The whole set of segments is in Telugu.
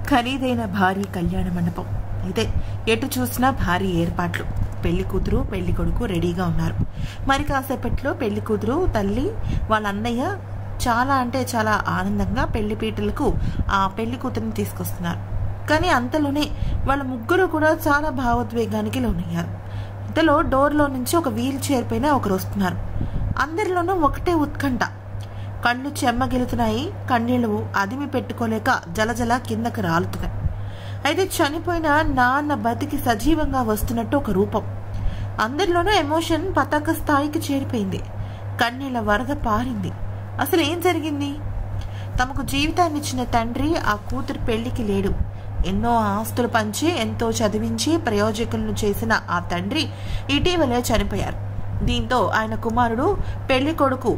ఖరీదైన భారీ కళ్యాణ మండపం అయితే ఎటు చూసినా భారీ ఏర్పాట్లు పెళ్లి కూతురు పెళ్లి కొడుకు రెడీగా ఉన్నారు మరి కాసేపట్లో పెళ్లి కూతురు తల్లి వాళ్ళ అన్నయ్య చాలా అంటే చాలా ఆనందంగా పెళ్లి పీటలకు ఆ పెళ్లి కూతురిని తీసుకొస్తున్నారు కానీ అంతలోనే వాళ్ళ ముగ్గురు కూడా చాలా భావోద్వేగానికి లోనయ్యారు ఇంతలో డోర్లో నుంచి ఒక వీల్ చైర్ పైన ఒకరు వస్తున్నారు అందరిలోనూ ఒకటే ఉత్కంఠ కళ్ళు చెమ్మగిలుతున్నాయి కన్నీళ్లు అదిమి పెట్టుకోలేక జలజల కిందకు రాలుతున్నాయి అయితే చనిపోయిన నాన్న బతికి సజీవంగా వస్తున్నట్టు ఒక రూపం అందరిలోనూ ఎమోషన్ పతాక స్థాయికి చేరిపోయింది కన్నీళ్ల వరద పారింది అసలు ఏం జరిగింది తమకు జీవితాన్ని ఇచ్చిన తండ్రి ఆ కూతురు పెళ్లికి లేడు ఎన్నో ఆస్తులు పంచి ఎంతో చదివించి ప్రయోజకులను చేసిన ఆ తండ్రి ఇటీవలే చనిపోయారు దీంతో ఆయన కుమారుడు పెళ్లి కొడుకు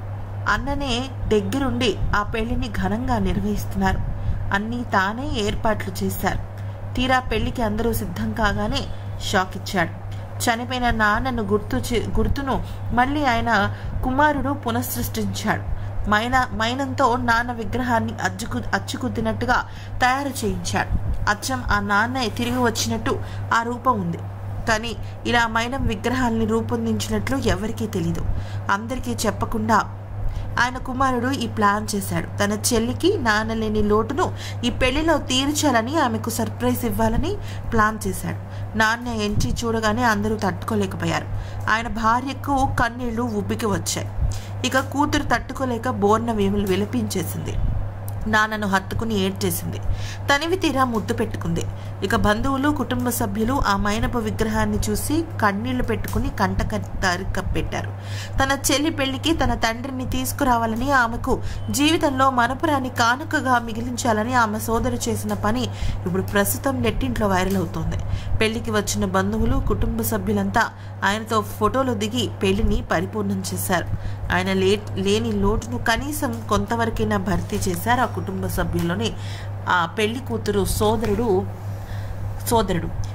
అన్ననే దగ్గరుండి ఆ పెళ్లిని ఘనంగా నిర్వహిస్తున్నారు అన్నీ తానే ఏర్పాట్లు చేశారు తీరా పెళ్లికి అందరూ సిద్ధం కాగానే షాక్ ఇచ్చాడు చనిపోయిన నాన్నను గుర్తు చే- గుర్తును మళ్ళీ ఆయన కుమారుడు పునఃసృష్టించాడు మైన మైనంతో నాన్న విగ్రహాన్ని అచ్చుకు అచ్చుకుద్దినట్టుగా తయారు చేయించాడు అచ్చం ఆ నాన్న తిరిగి వచ్చినట్టు ఆ రూపం ఉంది కానీ ఇలా మైనం విగ్రహాల్ని రూపొందించినట్లు ఎవరికీ తెలీదు అందరికీ చెప్పకుండా ఆయన కుమారుడు ఈ ప్లాన్ చేశాడు తన చెల్లికి నాన్న లేని లోటును ఈ పెళ్లిలో తీర్చాలని ఆమెకు సర్ప్రైజ్ ఇవ్వాలని ప్లాన్ చేశాడు నాన్న ఎంచి చూడగానే అందరూ తట్టుకోలేకపోయారు ఆయన భార్యకు కన్నీళ్లు ఉబ్బికి వచ్చాయి ఇక కూతురు తట్టుకోలేక బోర్న వేములు విలపించేసింది నాన్నను హత్తుకుని ఏడ్చేసింది తనివి తీరా ముద్దు పెట్టుకుంది ఇక బంధువులు కుటుంబ సభ్యులు ఆ మైనపు విగ్రహాన్ని చూసి కన్నీళ్లు పెట్టుకుని కంట పెట్టారు తన చెల్లి పెళ్లికి తన తండ్రిని తీసుకురావాలని ఆమెకు జీవితంలో మనపురాన్ని కానుకగా మిగిలించాలని ఆమె సోదరు చేసిన పని ఇప్పుడు ప్రస్తుతం నెట్టింట్లో వైరల్ అవుతోంది పెళ్లికి వచ్చిన బంధువులు కుటుంబ సభ్యులంతా ఆయనతో ఫోటోలు దిగి పెళ్లిని పరిపూర్ణం చేశారు ఆయన లే లేని లోటును కనీసం కొంతవరకైనా భర్తీ చేశారు ఆ కుటుంబ సభ్యుల్లోని ఆ పెళ్లి కూతురు సోదరుడు సోదరుడు